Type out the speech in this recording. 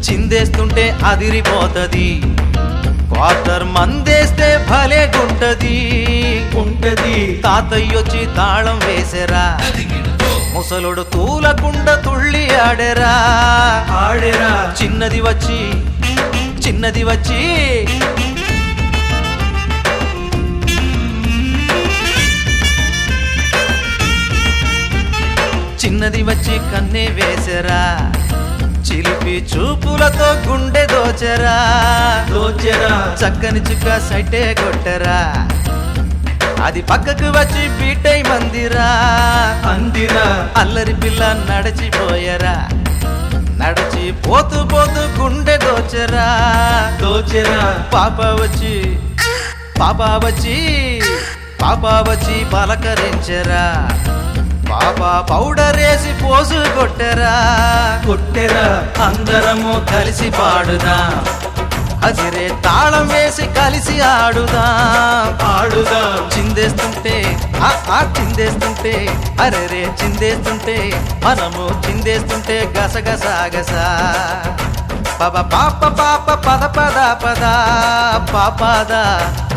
చిందేస్తుంటే అదిరిపోతది quarter మందేస్తే భలే గుంటది ఉంటది తాతయ్యొచ్చి తాళం వేసెరా ముసలుడు తూలకుండ తుళ్ళి ఆడెరా ఆడెరా చిన్నది వచ్చి చిన్నది వచ్చి చిన్నది వచ్చి కన్నే వేసెరా చిలిపి చూపులతో గుండె దోచెరా దోచెరా చక్కని చుక్క సైటే కొట్టరా అది పక్కకు వచ్చి బీటై మందిరా అందిరా అల్లరి పిల్ల నడిచిపోయరా నడిచి పోతూ పోతూ గుండె దోచరా దోచెరా పాప వచ్చి పాప వచ్చి పాప వచ్చి పలకరించరా పాప పౌడర్ వేసి పోసు కొట్టరా కొట్టెరా అందరము కలిసి పాడుదాం అదిరే తాళం వేసి కలిసి ఆడుదాం ఆడుదాం చిందేస్తుంటే ఆ ఆ చిందేస్తుంటే అరెరే చిందేస్తుంటే మనము చిందేస్తుంటే గసగస గస పబ పాప పాప పద పద పద పాపద